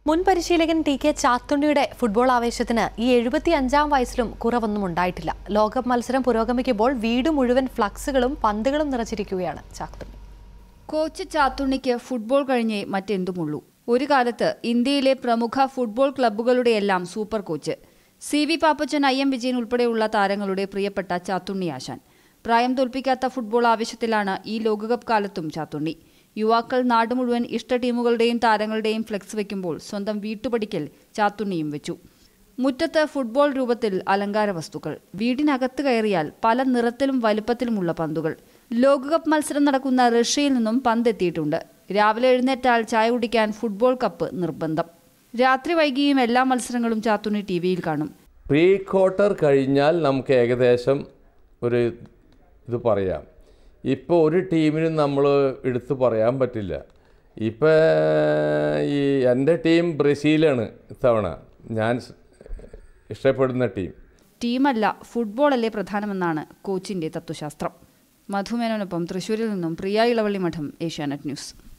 മുൻ പരിശീലകൻ T K ചാത്തുണ്ണിയുടെ ഫുട്ബോൾ ആവേശത്തിന് ഈ എഴുപത്തി അഞ്ചാം വയസ്സിലും കുറവൊന്നും ഉണ്ടായിട്ടില്ല ലോകകപ്പ് മത്സരം പുരോഗമിക്കുമ്പോൾ വീട് മുഴുവൻ ഫ്ലക്സുകളും പന്തുകളും നിറച്ചിരിക്കുകയാണ് ചാത്തുണ്ണി കോച്ച് ചാത്തുണ്ണിക്ക് ഫുട്ബോൾ കഴിഞ്ഞേ മറ്റെന്തുമുള്ളൂ ഒരു കാലത്ത് ഇന്ത്യയിലെ പ്രമുഖ ഫുട്ബോൾ ക്ലബ്ബുകളുടെയെല്ലാം super coach C V Pappachan I M Vijayan ഉൾപ്പെടെയുള്ള താരങ്ങളുടെ പ്രിയപ്പെട്ട ചാത്തുണ്ണി ആശാൻ പ്രായം തോൽപ്പിക്കാത്ത ഫുട്ബോൾ ആവശ്യത്തിലാണ് ഈ ലോകകപ്പ് കാലത്തും ചാത്തുണ്ണി യുവാക്കൾ നാട് മുഴുവൻ ഇഷ്ട ടീമുകളുടെയും താരങ്ങളുടെയും ഫ്ലെക്സ് വയ്ക്കുമ്പോൾ സ്വന്തം വീട്ടുപടിക്കൽ ചാത്തുണ്ണിയും വെച്ചു മുറ്റത്ത് ഫുട്ബോൾ രൂപത്തിൽ അലങ്കാര വസ്തുക്കൾ വീടിനകത്ത് കയറിയാൽ പല നിറത്തിലും വലുപ്പത്തിലുമുള്ള പന്തുകൾ ലോകകപ്പ് മത്സരം നടക്കുന്ന റഷ്യയിൽ നിന്നും പന്തെത്തിയിട്ടുണ്ട് രാവിലെ എഴുന്നേറ്റാൽ ചായ കുടിക്കാൻ ഫുട്ബോൾ കപ്പ് നിർബന്ധം രാത്രി വൈകിയും എല്ലാ മത്സരങ്ങളും ചാത്തുണ്ണി ടി വിയിൽ കാണും പ്രീ ക്വാർട്ടർ കഴിഞ്ഞാൽ നമുക്ക് ഏകദേശം ഒരു ഇത് പറയാം ഇപ്പോൾ ഒരു ടീമിനും നമ്മൾ എടുത്തു പറയാൻ പറ്റില്ല ഇപ്പോൾ ഈ എൻ്റെ ടീം ബ്രസീലാണ് ഇത്തവണ ഞാൻ സ് ഇഷ്ടപ്പെടുന്ന ടീം ടീമല്ല ഫുട്ബോളല്ലേ പ്രധാനമെന്നാണ് കോച്ചിന്റെ തത്വശാസ്ത്രം മധുമേനോനൊപ്പം തൃശൂരിൽ നിന്നും പ്രിയ ഇളവള്ളി മഠം ഏഷ്യാനെറ്റ് ന്യൂസ്